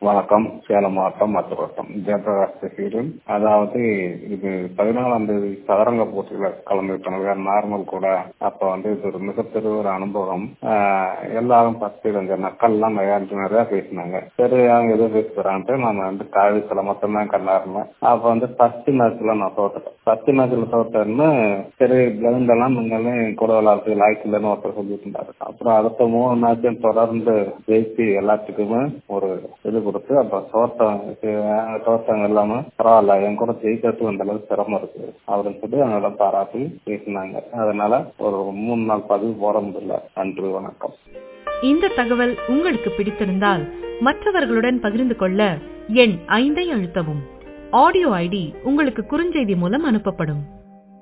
வணக்கம் சேலம் மாவட்டம் மதுரவட்டம் ஜெயபிரகாஷ் பேசுகிறேன் அதாவது இது பதினாலாம் தேதி சதுரங்க போட்டியில கலந்துக்கிட்டாங்க நார்மல் கூட அப்ப வந்து இது ஒரு மிகப்பெரிய ஒரு அனுபவம் ஆஹ் எல்லாரும் ஃபர்ஸ்ட் இந்த நக்கல்லாம் விளையாண்டு நிறைய பேசினாங்க சரி அவங்க எதோ பேசுறான்ட்டு நான் வந்து காலேஜ்ல மட்டும்தான் கண்டாருந்தேன் அப்ப வந்து ஃபர்ஸ்ட் மேட்ச்ல நான் தோத்துட்டேன் ஃபர்ஸ்ட் மேட்ச்ல தோத்தேன்னு சரி பிளைண்ட் எல்லாம் நீங்களும் என் கூட விளையாடுறது லாய்க்கு இல்லைன்னு ஒருத்தர் சொல்லிட்டு இருந்தாரு அப்புறம் அடுத்த மூணு மேட்சும் தொடர்ந்து ஜெயிச்சு எல்லாத்துக்குமே ஒரு இது கொடுத்து அப்புறம் தோட்டம் தோட்டம் இல்லாம பரவாயில்ல என் கூட ஜெயிக்கிறதுக்கு அந்த அளவுக்கு சிரமம் இருக்கு அப்படின்னு சொல்லி அவங்கள பாராட்டி பேசினாங்க அதனால ஒரு மூணு நாள் பதிவு போட முடியல நன்றி வணக்கம் இந்த தகவல் உங்களுக்கு பிடித்திருந்தால் மற்றவர்களுடன் பகிர்ந்து கொள்ள எண் ஐந்தை அழுத்தவும் ஆடியோ ஐடி உங்களுக்கு குறுஞ்செய்தி மூலம் அனுப்பப்படும்